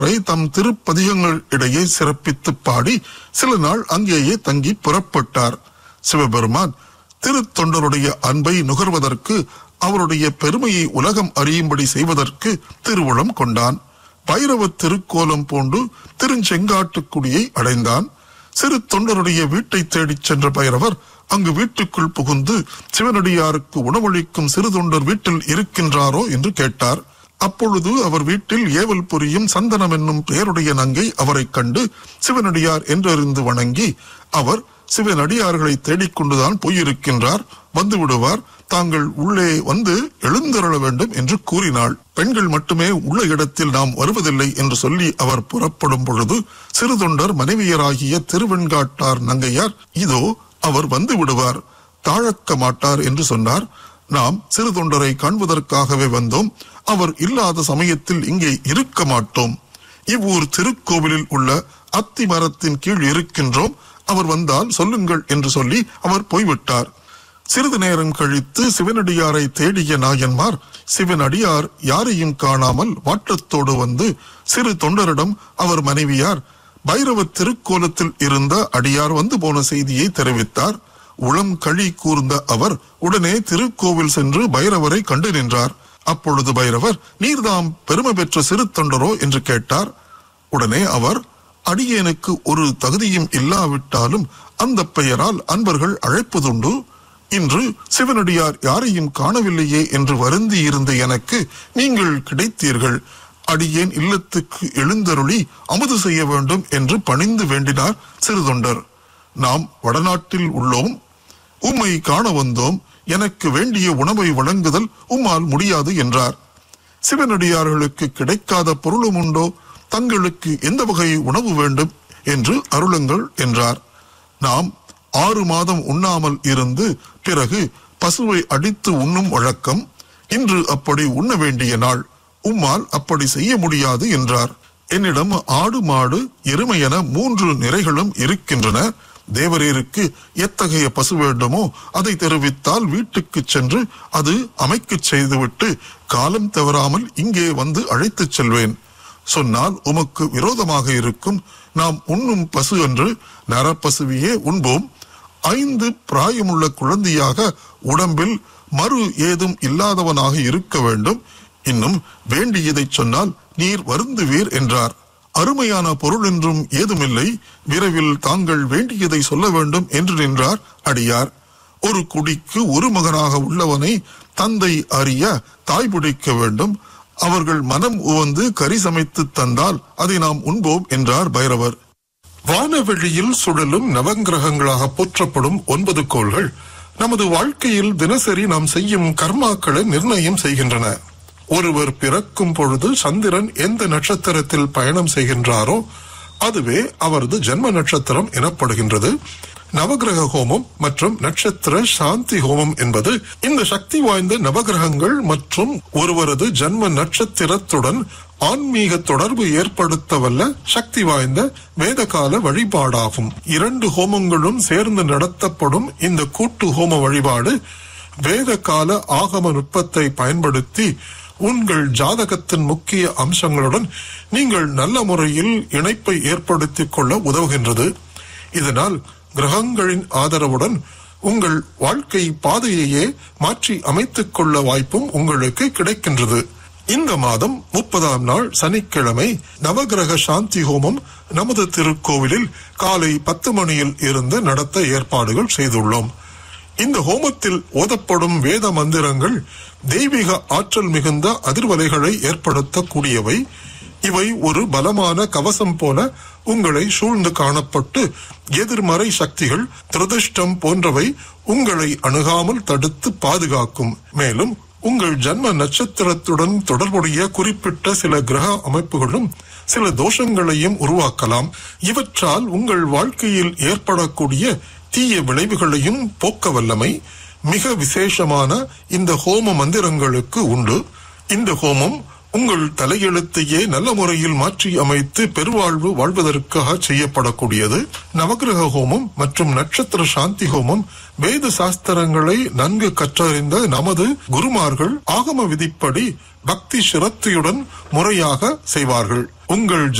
ரை தம் திருப்பதிகங்கள் இடையே சிறப்பித்து பாடி சில நாள் அங்கேயே தங்கி புறப்பட்டார் சிவபெருமான் திருத்தொண்டருடைய அன்பை நுகர்வதற்கு அவருடைய பெருமையை உலகம் அறியும்படி செய்வதற்கு திருவுளம் கொண்டான் பைரவ திருக்கோலம் பூண்டு திருச்செங்காட்டுக்குடியை அடைந்தான் சிறு தொண்டருடைய வீட்டை தேடிச் சென்ற பைரவர் அங்கு வீட்டுக்குள் புகுந்து சிவனடியாருக்கு உணவளிக்கும் சிறு தொண்டர் வீட்டில் இருக்கின்றாரோ என்று கேட்டார் அப்பொழுது அவர் வீட்டில் ஏவல் புரியும் சந்தனம் என்னும் பெயருடைய நங்கை அவரைக் கண்டு சிவனடியார் என்றறிந்து வணங்கி அவர் சிவனடியார்களை தேடிக்கொண்டுதான் போயிருக்கின்றார் வந்து விடுவார் தாங்கள் உள்ளே வந்து எழுந்தருள வேண்டும் என்று கூறினாள் பெண்கள் மட்டுமே உள்ள இடத்தில் நாம் வருவதில்லை என்று சொல்லி அவர் புறப்படும் பொழுது சிறு தொண்டர் மனைவியராகிய திருவெண்காட்டார் நங்கையார் இதோ அவர் வந்து விடுவார் தாழக்க மாட்டார் என்று சொன்னார் நாம் சிறு தொண்டரை காண்பதற்காகவே வந்தோம் அவர் இல்லாத சமயத்தில் இங்கே இருக்க மாட்டோம் இவ்வூர் திருக்கோவிலில் உள்ள அத்தி மரத்தின் கீழ் இருக்கின்றோம் அவர் வந்தால் சொல்லுங்கள் என்று சொல்லி அவர் போய்விட்டார் சிறிது நேரம் கழித்து சிவனடியாரை தேடிய நாயன்மார் சிவனடியார் யாரையும் காணாமல் வாட்டத்தோடு வந்து சிறு தொண்டரிடம் அவர் மனைவியார் பைரவ திருக்கோலத்தில் இருந்த அடியார் வந்து போன செய்தியை தெரிவித்தார் உளம் கழி கூர்ந்த அவர் உடனே திருக்கோவில் சென்று பைரவரை கண்டு நின்றார் அப்பொழுது பைரவர் நீர்தாம் பெருமை பெற்ற சிறு தொண்டரோ என்று கேட்டார் உடனே அவர் அடியேனுக்கு ஒரு தகுதியும் இல்லாவிட்டாலும் அந்த பெயரால் அன்பர்கள் அழைப்பதுண்டு இன்று சிவனடியார் யாரையும் காணவில்லையே என்று வருந்தி இருந்த எனக்கு நீங்கள் கிடைத்தீர்கள் அடியேன் இல்லத்துக்கு எழுந்தருளி அமுது செய்ய வேண்டும் என்று பணிந்து வேண்டினார் சிறுதொண்டர் நாம் வடநாட்டில் உள்ளோம் உம்மை காண வந்தோம் எனக்கு வேண்டிய உணவை வழங்குதல் உம்மால் முடியாது என்றார் சிவனடியார்களுக்கு கிடைக்காத பொருளும் உண்டோ தங்களுக்கு எந்த வகை உணவு வேண்டும் என்று அருளுங்கள் என்றார் நாம் ஆறு மாதம் உண்ணாமல் இருந்து பிறகு பசுவை அடித்து உண்ணும் வழக்கம் இன்று அப்படி உண்ண வேண்டிய நாள் உம்மால் அப்படி செய்ய முடியாது என்றார் என்னிடம் ஆடு மாடு எருமை என மூன்று நிறைகளும் இருக்கின்றன தேவரீருக்கு எத்தகைய பசு வேண்டுமோ அதை தெரிவித்தால் வீட்டுக்கு சென்று அது அமைக்கச் செய்துவிட்டு காலம் தவறாமல் இங்கே வந்து அழைத்துச் செல்வேன் சொன்னால் உமக்கு விரோதமாக இருக்கும் நாம் உண்ணும் பசு என்று நரப்பசுவையே உண்போம் ஐந்து பிராயமுள்ள குழந்தையாக உடம்பில் மறு ஏதும் இல்லாதவனாக இருக்க வேண்டும் இன்னும் வேண்டியதை சொன்னால் நீர் வருந்துவீர் என்றார் அருமையான பொருள் என்றும் ஏதுமில்லை விரைவில் தாங்கள் வேண்டியதை சொல்ல வேண்டும் என்று நின்றார் அடியார் ஒரு குடிக்கு ஒரு மகனாக உள்ளவனை தந்தை அறிய தாய் பிடிக்க வேண்டும் அவர்கள் மனம் உவந்து கறி சமைத்து தந்தால் அதை நாம் உண்போம் என்றார் பைரவர் வானவெளியில் சுழலும் நவங்கிரகங்களாக போற்றப்படும் ஒன்பது கோள்கள் நமது வாழ்க்கையில் தினசரி நாம் செய்யும் கர்மாக்களை நிர்ணயம் செய்கின்றன ஒருவர் பிறக்கும் பொழுது சந்திரன் எந்த நட்சத்திரத்தில் பயணம் செய்கின்றாரோ அதுவே அவரது ஜென்ம நட்சத்திரம் எனப்படுகின்றது நவகிரக ஹோமம் மற்றும் நட்சத்திர சாந்தி ஹோமம் என்பது இந்த சக்தி வாய்ந்த நவகிரகங்கள் மற்றும் ஒருவரது ஜன்ம நட்சத்திரத்துடன் ஆன்மீக தொடர்பு ஏற்படுத்த வல்ல சக்தி வாய்ந்த வேதகால வழிபாடாகும் இரண்டு ஹோமங்களும் சேர்ந்து நடத்தப்படும் இந்த கூட்டு ஹோம வழிபாடு வேதகால ஆகம நுட்பத்தை பயன்படுத்தி உங்கள் ஜாதகத்தின் முக்கிய அம்சங்களுடன் நீங்கள் நல்ல முறையில் இணைப்பை ஏற்படுத்திக் கொள்ள உதவுகின்றது இதனால் கிரகங்களின் ஆதரவுடன் உங்கள் வாழ்க்கை பாதையையே மாற்றி அமைத்துக் கொள்ள வாய்ப்பும் உங்களுக்கு கிடைக்கின்றது இந்த மாதம் முப்பதாம் நாள் சனிக்கிழமை நவகிரக சாந்தி ஹோமம் நமது திருக்கோவிலில் காலை பத்து மணியில் இருந்து நடத்த ஏற்பாடுகள் செய்துள்ளோம் இந்த ஹோமத்தில் ஓதப்படும் வேத மந்திரங்கள் தெய்வீக ஆற்றல் மிகுந்த அதிர்வலைகளை ஏற்படுத்தக்கூடியவை இவை ஒரு பலமான கவசம் போல உங்களை சூழ்ந்து காணப்பட்டு எதிர்மறை சக்திகள் துரதிருஷ்டம் போன்றவை உங்களை அணுகாமல் தடுத்து பாதுகாக்கும் மேலும் உங்கள் ஜன்ம நட்சத்திரத்துடன் தொடர்புடைய குறிப்பிட்ட சில கிரக அமைப்புகளும் சில தோஷங்களையும் உருவாக்கலாம் இவற்றால் உங்கள் வாழ்க்கையில் ஏற்படக்கூடிய தீய விளைவுகளையும் போக்க வல்லமை மிக விசேஷமான இந்த ஹோம மந்திரங்களுக்கு உண்டு இந்த ஹோமம் உங்கள் தலையெழுத்தையே நல்ல முறையில் மாற்றி அமைத்து பெருவாழ்வு வாழ்வதற்காக செய்யப்படக்கூடியது நவகிரக ஹோமம் மற்றும் நட்சத்திர சாந்தி ஹோமம் வேத சாஸ்திரங்களை நன்கு கற்றறிந்த நமது குருமார்கள் ஆகம விதிப்படி பக்தி சிரத்தையுடன் முறையாக செய்வார்கள் உங்கள்